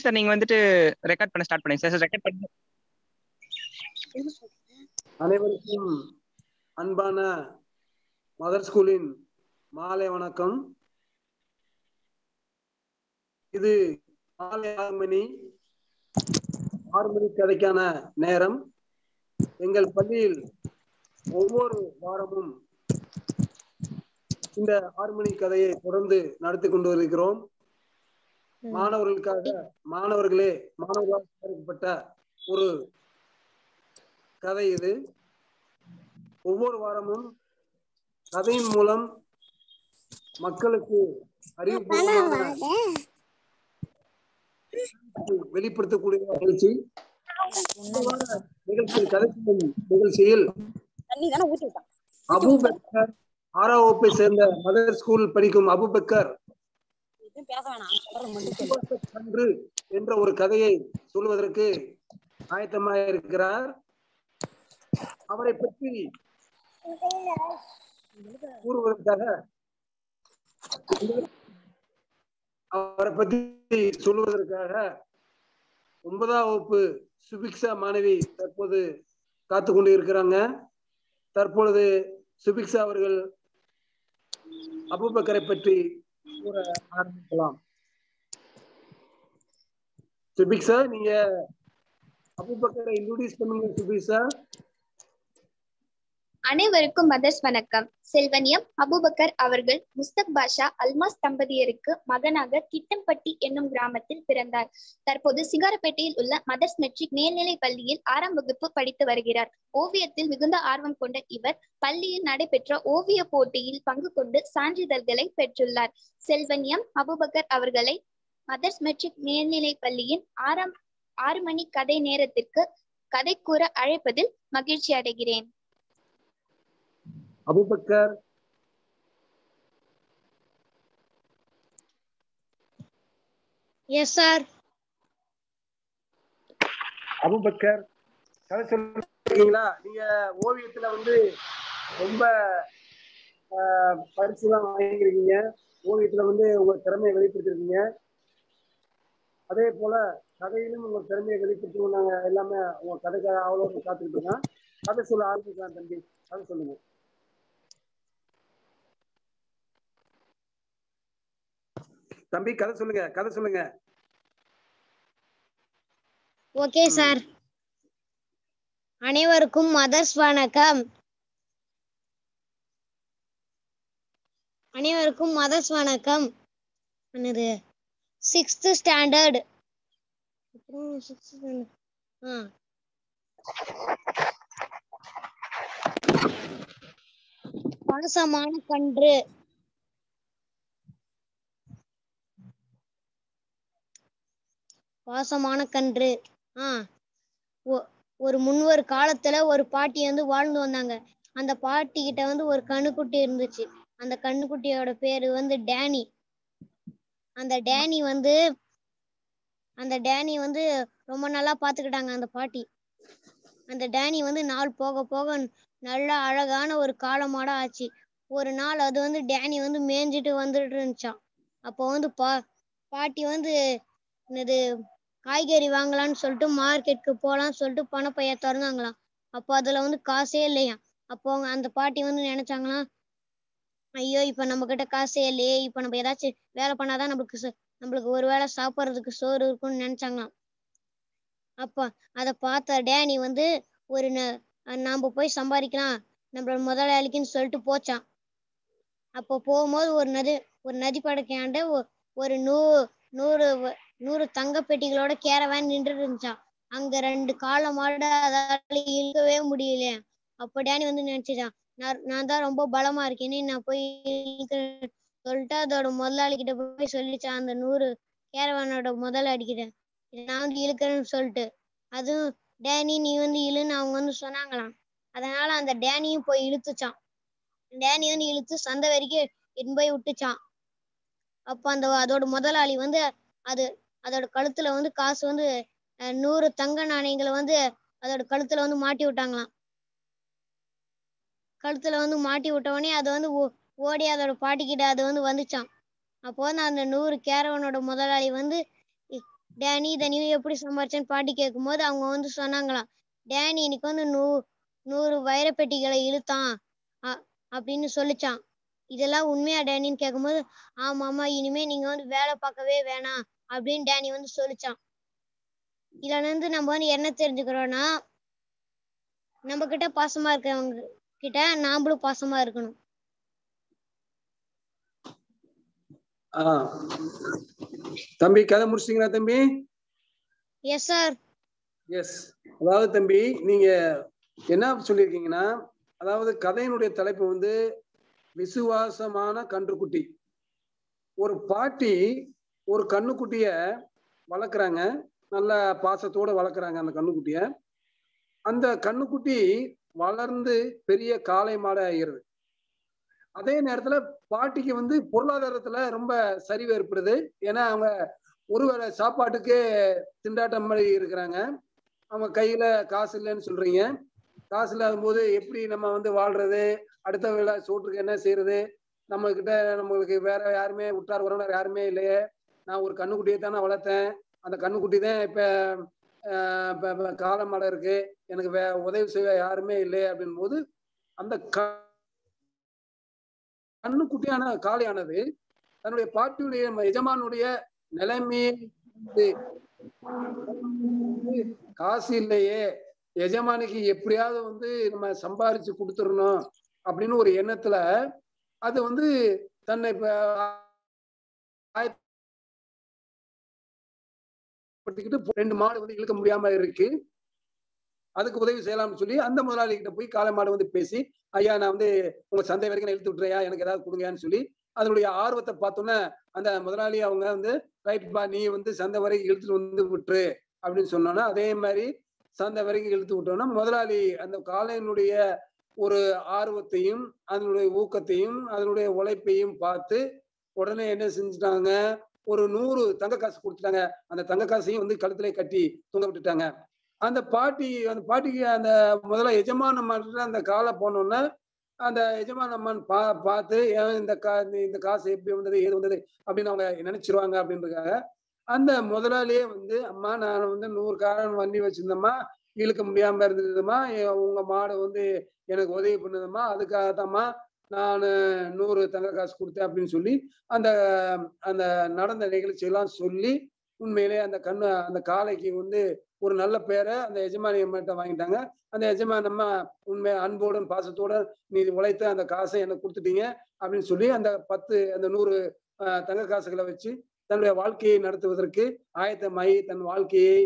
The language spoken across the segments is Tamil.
சார் நீங்க வந்துட்டு ரெக்கார்ட் பண்ண ஸ்டார்ட் பண்ணுங்க சார் ரெக்கார்ட் பண்ணி அனைவருக்கும் அன்பான மதர் ஸ்கூலின் மாலை வணக்கம் இது மாலை ஆறு மணி ஆறு மணி கதைக்கான நேரம் எங்கள் பள்ளியில் ஒவ்வொரு வாரமும் இந்த ஆறு மணி கதையை தொடர்ந்து நடத்தி கொண்டு வருகிறோம் மாணவர்களுக்காக மாணவர்களே மாணவர்களால் தயாரிக்கப்பட்ட ஒரு கதை இது ஒவ்வொரு வாரமும் கதையின் மூலம் மக்களுக்கு அறிவுபூர்வமான வெளிப்படுத்தக்கூடிய நிகழ்ச்சி இந்த வார நிகழ்ச்சியில் கதை சொல்லும் நிகழ்ச்சியில் அபுபக்கர் ஆறாம் வகுப்பை சேர்ந்த மதர் ஸ்கூல் படிக்கும் அபுபக்கர் அன்று என்ற ஒரு கதையை சொல்வதற்கு ஆயத்தமாக இருக்கிறார் அவரை பற்றி கூறுவதற்காக அவரை பற்றி சொல்வதற்காக ஒன்பதாம் வகுப்பு சுபிக்ஷா மாணவி தற்போது காத்து கொண்டு இருக்கிறாங்க தற்பொழுது சுபிக்ஷா அவர்கள் அபுபக்கரை பற்றி கூற ஆரம்பிக்கலாம் சுபிக்ஷா நீங்க அபுபக்கரை இன்ட்ரோடியூஸ் பண்ணுங்க சுபிக்ஷா அனைவருக்கும் மதர்ஸ் வணக்கம் செல்வனியம் அபுபக்கர் அவர்கள் முஸ்தக் பாஷா அல்மாஸ் தம்பதியருக்கு மகனாக கிட்டம்பட்டி என்னும் கிராமத்தில் பிறந்தார் தற்போது சிங்காரப்பேட்டையில் உள்ள மதர்ஸ் மெட்ரிக் மேல்நிலை பள்ளியில் ஆறாம் வகுப்பு படித்து வருகிறார் ஓவியத்தில் மிகுந்த ஆர்வம் கொண்ட இவர் பள்ளியில் நடைபெற்ற ஓவிய போட்டியில் பங்கு கொண்டு சான்றிதழ்களை பெற்றுள்ளார் செல்வனியம் அபுபக்கர் அவர்களை மதர்ஸ் மெட்ரிக் மேல்நிலை பள்ளியின் ஆறாம் ஆறு மணி கதை நேரத்திற்கு கதை கூற அழைப்பதில் மகிழ்ச்சி அடைகிறேன் அபுபக்கர் எஸ் சார் அபுபக்கர் கதை சொல்றீங்களா நீங்க ஓவியத்துல வந்து ரொம்ப ஆஹ், பரிசு தான் வாங்கியிருக்கீங்க ஓவியத்துல வந்து உங்க திறமையை வெளிப்படுத்திருக்கீங்க அதே போல கதையிலும் உங்க திறமையை வெளிப்படுத்தணும் நாங்க எல்லாமே உங்க கதைக்காக அவ்வளோ காத்துக்கிட்டு இருக்கோம் கதை சொல்ல ஆரம்பிக்கலாம் தம்பி கதை சொல்லுங்க தம்பி கதை சொல்லுங்க கதை சொல்லுங்க ஓகே சார் அனைவருக்கும் மதர்ஸ் வணக்கம் அனைவருக்கும் மதர்ஸ் வணக்கம் என்னது சிக்ஸ்த் ஸ்டாண்டர்ட் ஆ பாசமான கன்று பாசமான கன்று ஆ ஒ- ஒரு முன்னொரு காலத்துல ஒரு பாட்டி வந்து வாழ்ந்து வந்தாங்க அந்த பாட்டி கிட்ட வந்து ஒரு கண்ணுக்குட்டி இருந்துச்சு அந்த கண்ணுக்குட்டியோட பேரு வந்து டேனி அந்த டேனி வந்து அந்த டேனி வந்து ரொம்ப நல்லா பாத்துக்கிட்டாங்க அந்த பாட்டி அந்த டேனி வந்து நாள் போக போக நல்லா அழகான ஒரு காலமாட ஆச்சு ஒரு நாள் அது வந்து டேனி வந்து மேய்ஞ்சிட்டு வந்துட்டு இருந்துச்சாம் அப்போ வந்து பா பாட்டி வந்து என்னது காய்கறி வாங்கலாம்னு சொல்லிட்டு மார்க்கெட்டுக்கு போலாம்னு சொல்லிட்டு பணப்பைய திறந்தாங்களாம் அப்போ அதுல வந்து காசே இல்லையா அப்போ அவங்க அந்த பாட்டி வந்து நினைச்சாங்களாம் ஐயோ இப்ப நம்ம கிட்ட காசே இல்லையே இப்ப நம்ம ஏதாச்சும் வேலை பண்ணாதான் நம்மளுக்கு ச- நம்மளுக்கு ஒரு வேளை சாப்பிட்றதுக்கு சோறு இருக்கும்னு நினைச்சாங்களாம் அப்ப அத பார்த்த டேனி வந்து ஒரு ந- நாம போய் சம்பாதிக்கலாம் நம்மளோட முதலாளிக்குன்னு சொல்லிட்டு போச்சான் அப்போ போகும்போது ஒரு நதி ஒரு நதி படக்கையாண்ட ஒ- ஒரு நூ நூறு வ- நூறு தங்க பெட்டிகளோட கேரவேன் நின்று இருந்துச்சான் அங்க ரெண்டு காளை மாடு அதால இழுக்கவே முடியலையா அப்ப டேனி வந்து நினைச்சிட்டான் நான் நான் தான் ரொம்ப பலமா இருக்கேனே நான் போய் இழுக்கிறேன்னு சொல்லிட்டு அதோட முதலாளி கிட்ட போய் சொல்லிச்சான் அந்த நூறு கேரவானோட முதலாளி கிட்ட இதை நான் வந்து இழுக்கிறேன்னு சொல்லிட்டு அதுவும் டேனி நீ வந்து இழுன்னு அவங்க வந்து சொன்னாங்களாம் அதனால அந்த டேனியும் போய் இழுத்துச்சான் டேனி வந்து இழுத்து சந்தை வரைக்கும் என் போய் விட்டுச்சான் அப்ப அந்த அதோட முதலாளி வந்து அது அதோட கழுத்துல வந்து காசு வந்து அஹ், நூறு தங்க நாணயங்களை வந்து அதோட கழுத்துல வந்து மாட்டி விட்டாங்களாம் கழுத்துல வந்து மாட்டி விட்ட உடனே அது வந்து ஓ- ஓடி அதோட பாட்டிக்கிட்ட அது வந்து வந்துச்சான் அப்போ வந்து அந்த நூறு கேரவனோட முதலாளி வந்து இ- டேனி இதை நீ எப்படி சம்பாரிச்சேன்னு பாட்டி கேட்கும்போது அவங்க வந்து சொன்னாங்களாம் டேனி இன்னைக்கு வந்து நூ நூறு வைரப்பெட்டிகளை இழுத்தான் அ- அப்படின்னு சொல்லிச்சான் இதெல்லாம் உண்மையா டேனின்னு கேட்கும்போது ஆமா ஆமா இனிமே நீங்க வந்து வேலை பார்க்கவே வேணாம் அப்படின்னு டேனி வந்து சொல்லிச்சான் இதுல இருந்து நம்ம வந்து என்ன தெரிஞ்சுக்கிறோம்னா நம்ம கிட்ட பாசமா இருக்கிறவங்க கிட்ட நாமளும் பாசமா இருக்கணும் ஆ தம்பி கதை முடிச்சிட்டீங்களா தம்பி எஸ் சார் எஸ் அதாவது தம்பி நீங்க என்ன சொல்லியிருக்கீங்கன்னா அதாவது கதையினுடைய தலைப்பு வந்து விசுவாசமான கன்றுக்குட்டி ஒரு பாட்டி ஒரு கண்ணுக்குட்டிய வளர்க்குறாங்க நல்ல பாசத்தோட வளர்க்குறாங்க அந்த கண்ணுக்குட்டிய அந்த கண்ணுக்குட்டி வளர்ந்து பெரிய காளை மாடு ஆகிறது அதே நேரத்துல பாட்டிக்கு வந்து பொருளாதாரத்துல ரொம்ப சரிவு ஏற்படுது ஏன்னா அவங்க ஒருவேளை சாப்பாட்டுக்கே திண்டாட்டம் மாதிரி இருக்கிறாங்க அவங்க கையில காசு இல்லைன்னு சொல்றீங்க காசு இல்லாத போது எப்படி நம்ம வந்து வாழ்றது அடுத்த வேலை சோற்றுக்கு என்ன செய்யறது நம்ம கிட்ட நம்மளுக்கு வேற யாருமே உற்றார் உறவினர் யாருமே இல்லையே நான் ஒரு கண்ணுக்குட்டியை தானே வளர்த்தேன் அந்த கண்ணுக்குட்டி தான் இப்ப ஆஹ் இப்ப- இப்ப காளை மாடை இருக்கு எனக்கு வே உதவி செய்ய யாருமே இல்லையே அப்படின் போது அந்த க கண்ணுக்குட்டியான காளையானது தன்னுடைய பாட்டியுடைய எஜமானுடைய நிலைமையை வந்து காசு இல்லையே எஜமானிக்கு எப்படியாவது வந்து நம்ம சம்பாரிச்சு கொடுத்துடணும் அப்படின்னு ஒரு எண்ணத்துல அது வந்து தன்னை இப்ப ஆயத்தப்படுத்திக்கிட்டு ரெண்டு மாடு வந்து இழுக்க முடியாம இருக்கு அதுக்கு உதவி செய்யலாம்னு சொல்லி அந்த முதலாளி கிட்ட போய் காளை மாடு வந்து பேசி ஐயா நான் வந்து உங்க சந்தை வரைக்கும் நான் இழுத்து விட்டுறையா எனக்கு ஏதாவது கொடுங்கன்னு சொல்லி அதனுடைய ஆர்வத்தை பார்த்தோன்னே அந்த முதலாளி அவங்க வந்து ரைட் பா நீ வந்து சந்தை வரைக்கும் இழுத்துட்டு வந்து விட்டுரு அப்படின்னு சொன்னோன்னா அதே மாதிரி சந்தை வரைக்கும் இழுத்து விட்டோம்னா முதலாளி அந்த காளையினுடைய ஒரு ஆர்வத்தையும் அதனுடைய ஊக்கத்தையும் அதனுடைய உழைப்பையும் பார்த்து உடனே என்ன செஞ்சுட்டாங்க ஒரு நூறு தங்க காசு கொடுத்துட்டாங்க அந்த தங்க காசையும் வந்து கழுத்துல கட்டி தொங்க விட்டுட்டாங்க அந்த பாட்டி அந்த பாட்டிக்கு அந்த முதல்ல எஜமான அம்மாட்ட அந்த காலை போனோன்னே அந்த எஜமான அம்மன் பா பார்த்து ஏன் இந்த கா இந்த- இந்த காசு எப்படி வந்தது ஏது வந்தது அப்படின்னு அவங்க நினைச்சிருவாங்க அப்படின்றதுக்காக அந்த முதலாளியே வந்து அம்மா நான் வந்து நூறு காரன் வண்டி வச்சிருந்தேம்மா இழுக்க முடியாம இருந்ததுமா உங்க மாடு வந்து எனக்கு உதவி பண்ணுதும்மா அதுக்காகத்தாம்மா நான் நூறு தங்க காசு கொடுத்தேன் அப்படின்னு சொல்லி அந்த அந்த நடந்த நிகழ்ச்சியெல்லாம் சொல்லி உண்மையிலே அந்த கண்ணு அந்த காளைக்கு வந்து ஒரு நல்ல பேரை அந்த எஜமானி அம்மாட்ட வாங்கிட்டாங்க அந்த எஜமானி அம்மா உண்மை அன்போடும் பாசத்தோட நீ உழைத்த அந்த காசை எனக்கு கொடுத்துட்டீங்க அப்படின்னு சொல்லி அந்த பத்து அந்த நூறு ஆஹ், தங்க காசுகளை வச்சு தன்னுடைய வாழ்க்கையை நடத்துவதற்கு ஆயத்தமாகி தன் வாழ்க்கையை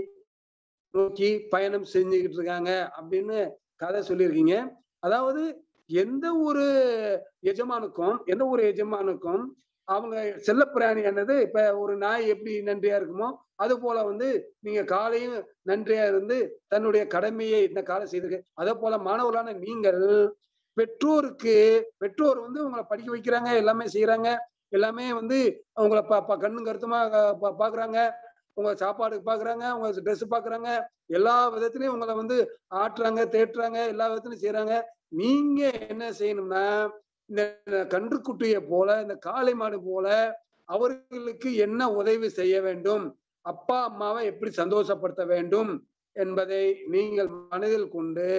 நோக்கி பயணம் செஞ்சுக்கிட்டு இருக்காங்க அப்படின்னு கதை சொல்லியிருக்கீங்க அதாவது எந்த ஒரு எஜமானுக்கும் எந்த ஒரு எஜமானுக்கும் அவங்க செல்லப்பிராணியானது இப்ப ஒரு நாய் எப்படி நன்றியா இருக்குமோ அது போல வந்து நீங்க காலையும் நன்றியா இருந்து தன்னுடைய கடமையை இந்த காலம் செய்திருக்கு அதே போல மாணவர்களான நீங்கள் பெற்றோருக்கு பெற்றோர் வந்து உங்களை படிக்க வைக்கிறாங்க எல்லாமே செய்யறாங்க எல்லாமே வந்து அவங்கள பா பா- கண்ணும் கருத்துமா அஹ், பா- பாக்குறாங்க உங்க சாப்பாடுக்கு பாக்குறாங்க உங்க ட்ரெஸ் பாக்குறாங்க எல்லா விதத்திலயும் உங்களை வந்து ஆட்டுறாங்க தேட்டுறாங்க எல்லா விதத்திலும் செய்யறாங்க நீங்க என்ன செய்யணும்னா இந்த கன்றுக்குட்டியை போல இந்த காளை மாடு போல அவர்களுக்கு என்ன உதவி செய்ய வேண்டும் அப்பா அம்மாவை எப்படி சந்தோஷப்படுத்த வேண்டும் என்பதை நீங்கள் மனதில் கொண்டு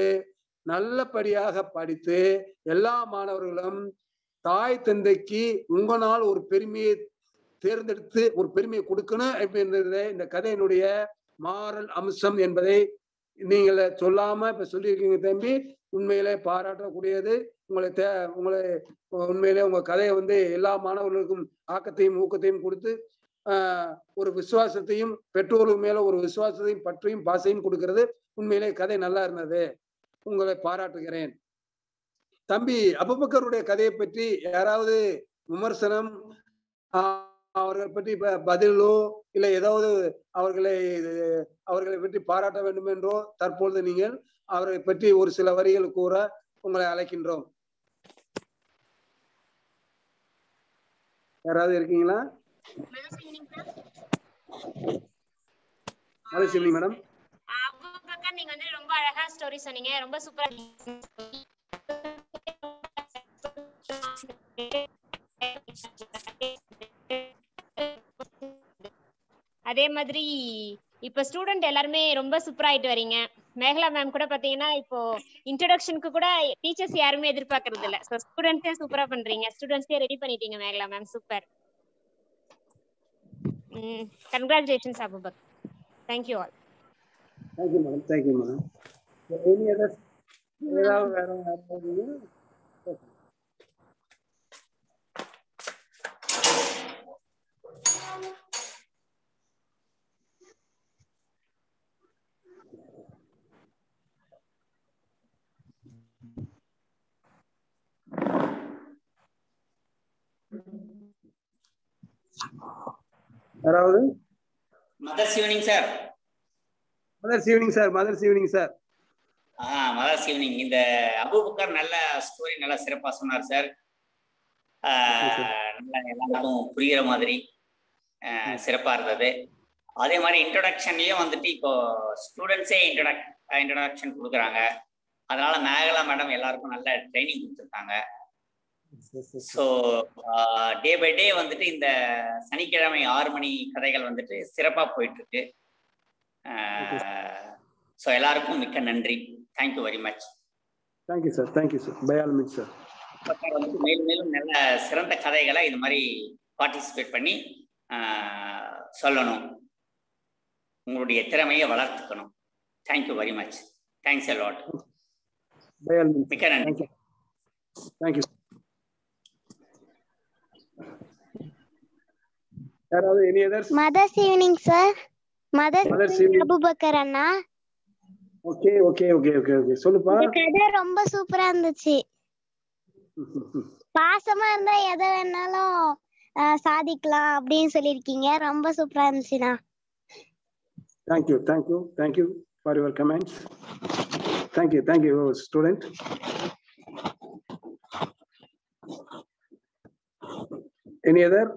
நல்லபடியாக படித்து எல்லா மாணவர்களும் தாய் தந்தைக்கு உங்களால் ஒரு பெருமையை தேர்ந்தெடுத்து ஒரு பெருமையை கொடுக்கணும் அப்படின்றத இந்த கதையினுடைய மாறல் அம்சம் என்பதை நீங்கள் சொல்லாம இப்ப சொல்லியிருக்கீங்க தம்பி உண்மையிலே பாராட்டக்கூடியது உங்களை தே உங்களை உண்மையிலே உங்க கதையை வந்து எல்லா மாணவர்களுக்கும் ஆக்கத்தையும் ஊக்கத்தையும் கொடுத்து ஆஹ், ஒரு விசுவாசத்தையும் பெற்றோர்கள் மேல ஒரு விசுவாசத்தையும் பற்றியும் பாசையும் கொடுக்கிறது உண்மையிலே கதை நல்லா இருந்தது உங்களை பாராட்டுகிறேன் தம்பி அபுபக்கருடைய கதையை பற்றி யாராவது விமர்சனம் ஆஹ், அவர்களை பற்றி ப- பதிலோ இல்லை ஏதாவது அவர்களை அவர்களை பற்றி பாராட்ட வேண்டும் என்றோ தற்பொழுது நீங்கள் அவரை பற்றி ஒரு சில வரிகள் கூற உங்களை அழைக்கின்றோம் யாராவது இருக்கீங்களா மலைசிவனி மேடம் அபூபக்கர் நீங்க வந்து ரொம்ப அழகா ஸ்டோரி சொன்னீங்க ரொம்ப சூப்பரா அதே அதே மாதிரி இப்ப ஸ்டூடெண்ட் எல்லாருமே ரொம்ப சூப்பரா ஆயிட்டு வரீங்க மேகலா மேம் கூட பாத்தீங்கன்னா இப்போ இன்ட்ரடக்ஷனுக்கு கூட டீச்சர்ஸ் யாருமே எதிர்பார்க்கறது இல்ல ஸோ ஸ்டூடெண்ட்ஸே சூப்பரா பண்றீங்க ஸ்டூடெண்ட்ஸே ரெடி பண்ணிட்டீங்க மேகலா மேம் சூப்பர் ம் congratulations Abubak thank you all thank you madam thank you madam any other ஏதாவது வேற யாராவது யாராவது Mother's evening sir Mother's evening sir Mother's evening sir ஆ மதர்ஸ் ஈவினிங் இந்த அபுபக்கர் நல்ல ஸ்டோரி நல்லா சிறப்பா சொன்னார் சார் நல்லா எல்லாருக்கும் புரியுற மாதிரி ஆஹ், சிறப்பா இருந்தது அதே மாதிரி இன்ட்ரொடக்ஷன்லயும் வந்துட்டு இப்போ ஸ்டூடெண்ட்ஸே இன்ட்ரடக் இன்ட்ரடக்ஷன் கொடுக்குறாங்க அதனால மேகலா மேடம் எல்லாருக்கும் நல்ல ட்ரைனிங் கொடுத்துருக்காங்க ஸோ டே பை டே வந்துட்டு இந்த சனிக்கிழமை ஆறு மணி கதைகள் வந்துட்டு சிறப்பா போயிட்டு இருக்கு ஸோ எல்லாருக்கும் மிக்க நன்றி thank you very much thank you sir thank you sir by all means sir வந்துட்டு மேலும் மேலும் நல்ல சிறந்த கதைகளை இது மாதிரி பார்ட்டிசிபேட் பண்ணி ஆஹ், சொல்லணும் உங்களுடைய திறமையை வளர்த்துக்கணும் thank you very much thanks lot by all means மிக்க நன்றி தேங்க்யூ தேங்க்யூ யாராவது any others Mother's evening sir Mother's Mother's evening. Abubakar அண்ணா okay okay okay okay okay சொல்லுப்பா இந்த கதை ரொம்ப சூப்பரா இருந்துச்சு பாசமா இருந்தா எதை வேணாலும் ஆஹ், சாதிக்கலாம் அப்படின்னு சொல்லியிருக்கீங்க ரொம்ப சூப்பரா இருந்துச்சுண்ணா thank you thank you thank you for your comments thank you thank you student any other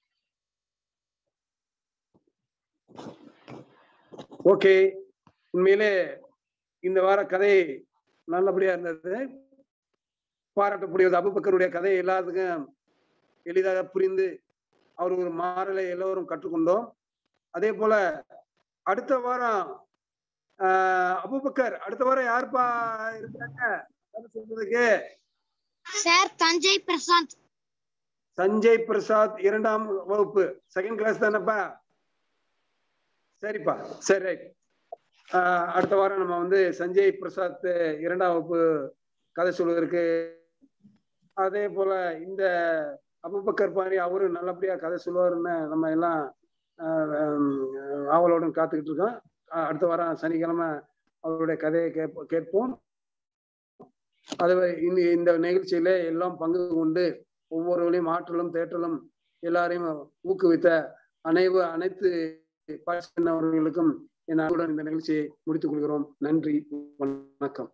okay உண்மையிலே இந்த வார கதை நல்லபடியா இருந்தது பாராட்டக்கூடியது அபுபக்கருடைய கதை எல்லாத்துக்கும் எளிதாக புரிந்து அவர் ஒரு மாறலை எல்லோரும் கற்றுக்கொண்டோம் அதே போல அடுத்த வாரம் ஆஹ், அபுபக்கர் அடுத்த வாரம் யாருப்பா இருக்காங்க கதை சொல்றதுக்கு சார் தஞ்சை பிரசாந்த் சஞ்சய் பிரசாத் இரண்டாம் வகுப்பு செகண்ட் கிளாஸ் தானப்பா சரிப்பா சரி ரைட் அடுத்த வாரம் நம்ம வந்து சஞ்சய் பிரசாத் இரண்டாம் வகுப்பு கதை சொல்வதற்கு அதே போல இந்த அபுபக்கர் பாரி அவரும் நல்லபடியா கதை சொல்லுவாருன்னு நம்ம எல்லாம் ஆஹ், ஹம், ஆவலுடன் காத்துக்கிட்டு இருக்கோம் ஆஹ், அடுத்த வாரம் சனிக்கிழமை அவருடைய கதையை கேட்போம் கேட்போம் அது இந்த இந்த நிகழ்ச்சியில எல்லாம் பங்கு கொண்டு ஒவ்வொருவரையும் ஆற்றலும் தேற்றலும் எல்லாரையும் ஊக்குவித்த அனைவு அனைத்து அவர்களுக்கும் என் அன்புடன் இந்த நிகழ்ச்சியை முடித்துக் கொள்கிறோம் நன்றி வணக்கம்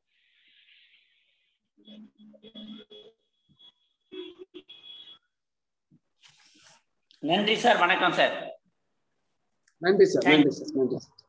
நன்றி சார் வணக்கம் சார் நன்றி சார் நன்றி சார் நன்றி சார்